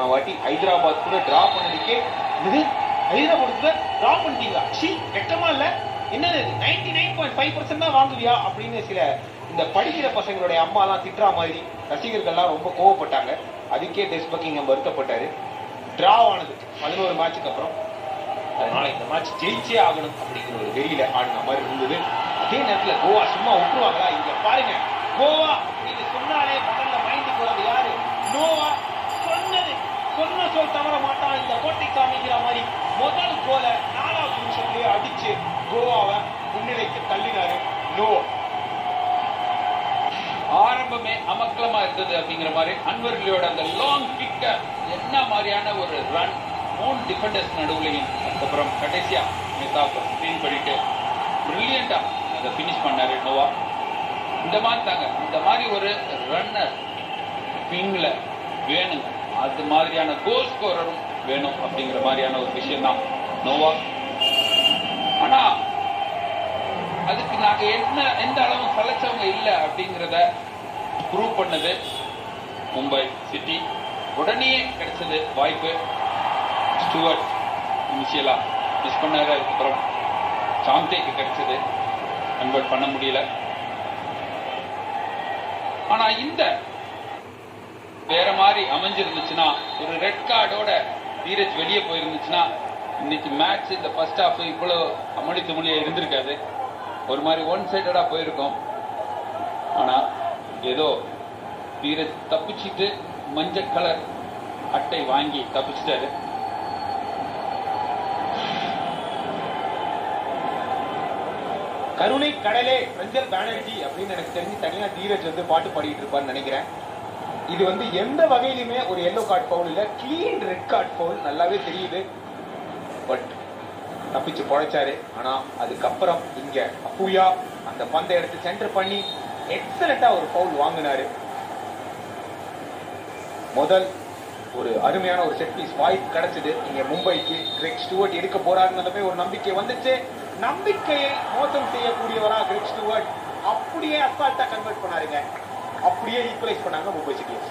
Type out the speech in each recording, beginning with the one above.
போன வாட்டி ஹைதராபாத் கூட டிரா பண்ணதுக்கே இது ஹைதராபாத் கூட டிரா பண்ணிட்டீங்களா சி வெக்கமா இல்ல என்னது ninety nine point five percent தான் வாங்குவியா அப்படின்னு சில இந்த படிக்கிற பசங்களுடைய அம்மாலாம் திட்டுற மாதிரி ரசிகர்கள்லாம் ரொம்ப கோவப்பட்டாங்க அதுக்கே டெஸ்ட் பக்கிங் வருத்தப்பட்டாரு டிரா ஆனது பதினோரு மேட்சுக்கு அப்புறம் அதனால இந்த மேட்ச் ஜெயிச்சே ஆகணும் அப்படிங்கிற ஒரு வெறியில ஆடின மாதிரி இருந்தது அதே நேரத்துல கோவா சும்மா விட்டுருவாங்களா இங்க பாருங்க கோவா அப்படின்னு சொன்னாலே முதல்ல மைண்டுக்கு வரது யாரு நோவா சொன்னது சொன்ன சொல் தவற மாட்டான் இந்த கோட்டை காமிக்கிற மாதிரி முதல் கோல நாலாவது நிமிஷத்துலயே அடிச்சு கோவாவை முன்னிலைக்கு தள்ளினாரு நோவா ஆரம்பமே அமக்கலமா இருந்தது அப்படிங்கிற மாதிரி அன்வர்லியோட அந்த லாங் கிக்க என்ன மாதிரியான ஒரு ரன் மூணு டிஃபெண்டர்ஸ் நடுவுலையும் அதுக்கப்புறம் கடைசியா மிசாப் ஸ்க்ரீன் பண்ணிட்டு பிரில்லியண்டா அதை ஃபினிஷ் பண்ணாரு நோவா இந்த மாதிரி தாங்க இந்த மாதிரி ஒரு ரன்னர் பின்ல வேணுங்க அது மாதிரியான கோல் ஸ்கோரரும் வேணும் அப்படிங்கிற மாதிரியான ஒரு விஷயம் தான் நோவா ஆனா அதுக்கு நாங்க என்ன எந்த அளவு சலைச்சவங்க இல்ல அப்படிங்கறத ப்ரூவ் பண்ணது மும்பை சிட்டி உடனே கிடைச்சது வாய்ப்பு ஸ்டூவர்ட் இனிஷியலா மிஸ் பண்ணாரு அதுக்கப்புறம் சாந்தேக்கு கிடைச்சது கன்வெர்ட் பண்ண முடியல ஆனா இந்த வேற மாதிரி அமைஞ்சிருந்துச்சுன்னா ஒரு ரெட் கார்டோட தீரஜ் வெளியே போயிருந்துச்சுன்னா இன்னைக்கு மேட்ச் இந்த ஃபர்ஸ்ட் ஹாஃப் இவ்வளவு அமளி துமளியா இருந்திருக்காது ஒரு மாதிரி ஒன் சைடடா போயிருக்கும் ஆனா ஏதோ தீரஜ் தப்பிச்சிட்டு மஞ்சள் கலர் அட்டை வாங்கி தப்பிச்சிட்டாரு கருணை கடலே ரஞ்சல் பானர்ஜி அப்படின்னு எனக்கு தெரிஞ்சு தனியா தீரஜ் வந்து பாட்டு பாடிட்டு இருப்பான்னு நினைக்கிறேன் இது வந்து எந்த வகையிலுமே ஒரு எல்லோ கார்டு ஃபவுல் இல்ல கிளீன் ரெட் கார்டு ஃபவுல் நல்லாவே தெரியுது பட் தப்பிச்சு பொழைச்சாரு ஆனா அதுக்கப்புறம் இங்க அப்புயா அந்த பந்தை எடுத்து சென்டர் பண்ணி எக்ஸலண்டா ஒரு ஃபவுல் வாங்கினாரு முதல் ஒரு அருமையான ஒரு செட் பீஸ் வாய்ப்பு கிடைச்சது இங்க மும்பைக்கு கிரெக் ஸ்டூவர்ட் எடுக்க போறாருன்னதுமே ஒரு நம்பிக்கை வந்துச்சு நம்பிக்கையை மோசம் செய்யக்கூடியவரா கிரெக் ஸ்டூவர்ட் அப்படியே அசால்ட்டா கன்வெர்ட் பண்ணாருங்க அப்படியே ஈக்குவலைஸ் பண்ணாங்க மும்பை சிட்டிஸ்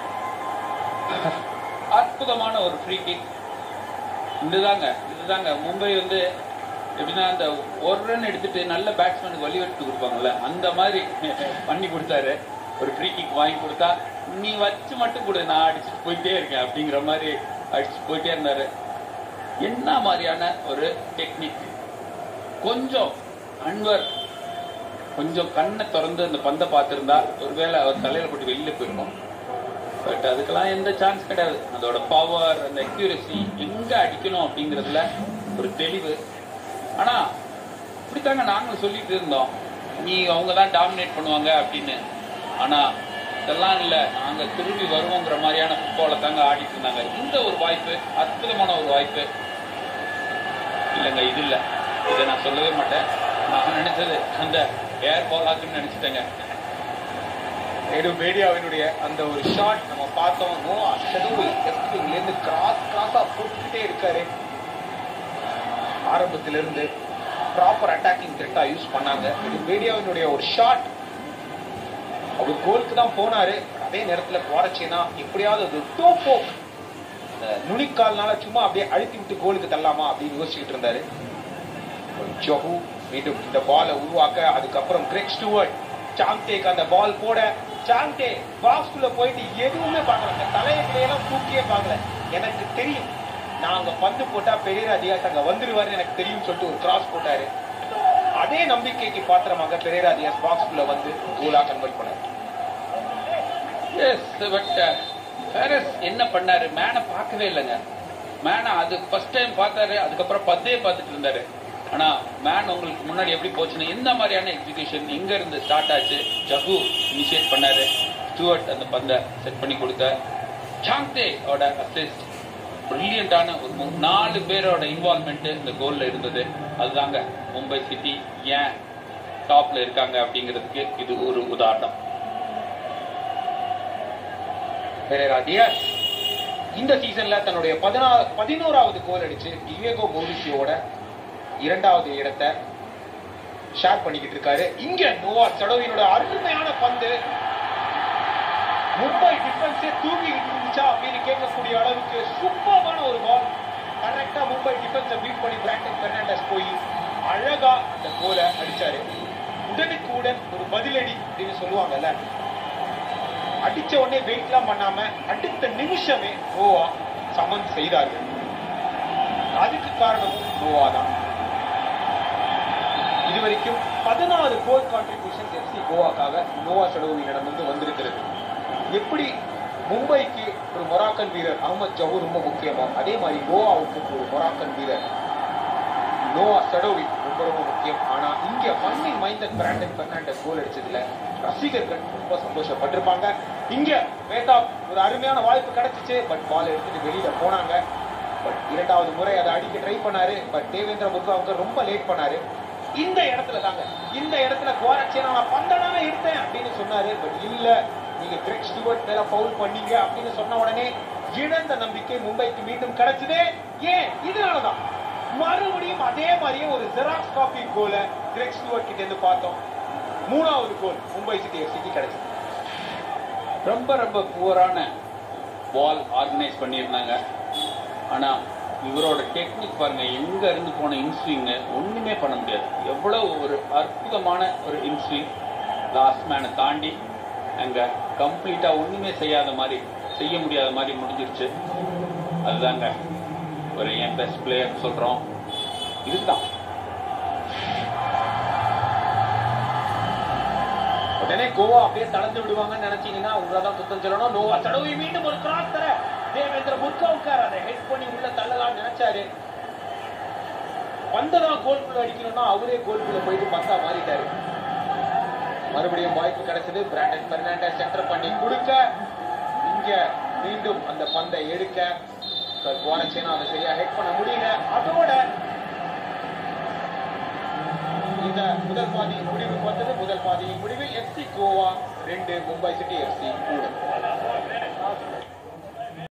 அற்புதமான ஒரு ஃப்ரீ கிக் இதுதாங்க இதுதாங்க மும்பை வந்து எப்படின்னா அந்த ஒரு ரன் எடுத்துட்டு நல்ல பேட்ஸ்மேனுக்கு வழிவெடுத்து கொடுப்பாங்கல்ல அந்த மாதிரி பண்ணி கொடுத்தாரு ஒரு ஃப்ரீ கிக் வாங்கி கொடுத்தா நீ வச்சு மட்டும் கொடு நான் அடிச்சுட்டு போயிட்டே இருக்கேன் அப்படிங்கிற மாதிரி அடிச்சு போயிட்டே இருந்தாரு என்ன மாதிரியான ஒரு டெக்னிக் கொஞ்சம் அன்வர் கொஞ்சம் கண்ணை திறந்து அந்த பந்தை பார்த்திருந்தா ஒருவேளை அவர் தலையில போட்டு வெளியில போயிருக்கும் பட் அதுக்கெல்லாம் எந்த சான்ஸ் கிடையாது அதோட பவர் அந்த அக்யூரசி எங்க அடிக்கணும் அப்படிங்கறதுல ஒரு தெளிவு ஆனா இப்படித்தாங்க நாங்களும் சொல்லிட்டு இருந்தோம் நீ அவங்க தான் டாமினேட் பண்ணுவாங்க அப்படின்னு ஆனா இதெல்லாம் இல்ல நாங்க திரும்பி வருவோங்கிற மாதிரியான ஃபுட்பாலை தாங்க ஆடிட்டு இருந்தாங்க இந்த ஒரு வாய்ப்பு அற்புதமான ஒரு வாய்ப்பு இல்லைங்க இது இல்ல இதை நான் சொல்லவே மாட்டேன் நான் நினைச்சது அந்த ஏர் பால் ஆக்குன்னு நினைச்சிட்டேங்க எடு மீடியாவினுடைய அந்த ஒரு ஷாட் நம்ம பார்த்தோம் கோவா ஷெடியூல் லெஃப்ட் இருந்து கிராஸ் கிராஸா போட்டுக்கிட்டே இருக்காரு ஆரம்பத்துல இருந்து ப்ராப்பர் அட்டாக்கிங் த்ரெட்டா யூஸ் பண்ணாங்க இது மீடியாவினுடைய ஒரு ஷாட் அவர் கோலுக்கு தான் போனாரு அதே நேரத்துல குவாரச்சினா எப்படியாவது ஒரு டோ போக் நுனிக்கால்னால சும்மா அப்படியே அழுத்தி விட்டு கோலுக்கு தள்ளலாமா அப்படின்னு யோசிச்சுக்கிட்டு இருந்தாரு ஜொஹு மீண்டும் இந்த பாலை உருவாக்க அதுக்கப்புறம் கிரெக் ஸ்டூவர்ட் சாந்தேக்கு அந்த பால் போட சாந்தே பாக்ஸ்குள்ள போயிட்டு எதுவுமே பார்க்கல அந்த தலையெல்லாம் தூக்கியே பார்க்கல எனக்கு தெரியும் நான் அங்க பந்து போட்டா பெரிய அதிகாஸ் அங்க வந்துருவாருன்னு எனக்கு தெரியும் சொல்லிட்டு ஒரு கிராஸ் போட்டாரு அதே நம்பிக்கைக்கு பாத்திரமாக பெரேரா தியாஸ் பாக்ஸ்குள்ள வந்து கோலா கன்வெர்ட் பண்ணாரு எஸ் பட் ஹாரிஸ் என்ன பண்ணாரு மேனை பார்க்கவே இல்லைங்க மேனை அது ஃபர்ஸ்ட் டைம் பார்த்தாரு அதுக்கப்புறம் பத்தே பார்த்துட்டு இருந்தாரு ஆனா மேன் உங்களுக்கு முன்னாடி எப்படி போச்சுன்னு எந்த மாதிரியான எக்ஸிகியூஷன் எங்க இருந்து ஸ்டார்ட் ஆச்சு ஜகு இனிஷியேட் பண்ணாரு ஸ்டூவர்ட் அந்த பந்தை செட் பண்ணி கொடுத்த சாங்தே ஓட அசிஸ்ட் பிரில்லியண்டான ஒரு move. நாலு பேரோட இன்வால்மெண்ட் இந்த கோல்ல இருந்தது அதுதாங்க மும்பை சிட்டி ஏன் டாப்ல இருக்காங்க அப்படிங்கிறதுக்கு இது ஒரு உதாரணம் பெரேரா டியாஸ் இந்த சீசன்ல தன்னுடைய பதினா பதினோராவது கோல் அடிச்சு டிவேகோ மௌரிசியோட இரண்டாவது இடத்தை ஷேர் பண்ணிக்கிட்டு இருக்காரு இங்க நோவா சடோவினோட அருமையான பந்து மும்பை டிஃபென்ஸே தூங்கிக்கிட்டு இருந்துச்சா அப்படின்னு கேட்கக்கூடிய அளவுக்கு மும்பை டிஃபென்ஸை பீட் பண்ணி பிராண்டன் பெர்னாண்டஸ் போய் அழகா அந்த கோலை அடிச்சாரு உடனுக்கு உடன் ஒரு பதிலடி அப்படின்னு சொல்லுவாங்கல்ல அடிச்ச உடனே வெயிட்லாம் பண்ணாம அடுத்த நிமிஷமே கோவா சமன் செய்தார்கள் அதுக்கு காரணமும் கோவா தான் இதுவரைக்கும் பதினாறு கோல் கான்ட்ரிபியூஷன் எஃப்சி கோவாக்காக நோவா சடோவியிடமிருந்து வந்திருக்கிறது எப்படி மும்பைக்கு ஒரு மொராக்கன் வீரர் அகமது ஜஹூர் ரொம்ப முக்கியமோ அதே மாதிரி கோவாவுக்கு ஒரு மொராக்கன் வீரர் நோவா சடோவி ரொம்ப ரொம்ப முக்கியம் ஆனா இங்க மண்ணின் மைந்தன் பிராண்டன் பெர்னாண்டஸ் கோல் அடிச்சதுல ரசிகர்கள் ரொம்ப சந்தோஷப்பட்டிருப்பாங்க இங்க வேதா ஒரு அருமையான வாய்ப்பு கிடைச்சிச்சு பட் பால் எடுத்துட்டு வெளியில போனாங்க பட் இரண்டாவது முறை அதை அடிக்க ட்ரை பண்ணாரு பட் தேவேந்திர முர்காவுக்கு ரொம்ப லேட் பண்ணாரு இந்த இடத்துல தாங்க இந்த இடத்துல குவாரச்சேனா நான் பந்தனான எடுத்தேன் அப்படின்னு சொன்னாரு பட் இல்ல நீங்க கிரிக் ஸ்டுவர்ட் மேல ஃபவுல் பண்ணீங்க அப்படின்னு சொன்ன உடனே இழந்த நம்பிக்கை மும்பைக்கு மீண்டும் கிடைச்சதே ஏன் இதனாலதான் மறுபடியும் அதே மாதிரியே ஒரு ஜெராக்ஸ் காப்பி கோல கிரெக் ஸ்டுவர்ட் கிட்ட இருந்து பார்த்தோம் மூணாவது கோல் மும்பை சிட்டி எஃப்சிக்கு கிடைச்சது ரொம்ப ரொம்ப புவரான பால் ஆர்கனைஸ் பண்ணியிருந்தாங்க ஆனா இவரோட டெக்னிக் பாருங்க எங்க இருந்து போன இன்ஸ்விங் ஒண்ணுமே பண்ண முடியாது எவ்வளவு ஒரு அற்புதமான ஒரு இன்ஸ்விங் லாஸ்ட் மேனை தாண்டி அங்க கம்ப்ளீட்டா ஒண்ணுமே செய்யாத மாதிரி செய்ய முடியாத மாதிரி முடிஞ்சிருச்சு அதுதாங்க ஒரு என் பெஸ்ட் பிளேயர் சொல்றோம் இதுதான் உடனே கோவா அப்படியே தளர்ந்து விடுவாங்கன்னு நினைச்சீங்கன்னா உங்களதான் குத்தம் சொல்லணும் நோவா தடவை மீண்டும் ஒரு கிராஸ் தர தேவேந்திர முர்காவுக்கார் அதை ஹெட் பண்ணி உள்ள தள்ளலாம்னு நினைச்சாரு பந்ததான் கோல்குள்ள அடிக்கணும்னா அவரே கோல்குள்ள போயிட்டு பந்தா மாறிட்டாரு மறுபடியும் வாய்ப்பு கிடைச்சது பிராண்டன் பெர்னாண்டஸ் சென்டர் பண்ணி கொடுக்க இங்க மீண்டும் அந்த பந்தை எடுக்க குவாரச்சேனா அதை சரியா ஹெட் பண்ண முடியல அதோட இந்த முதல் பாதி முடிவுக்கு வந்தது முதல் பாதியின் முடிவில் எஃப்சி கோவா ரெண்டு மும்பை சிட்டி எஃப்சி மூணு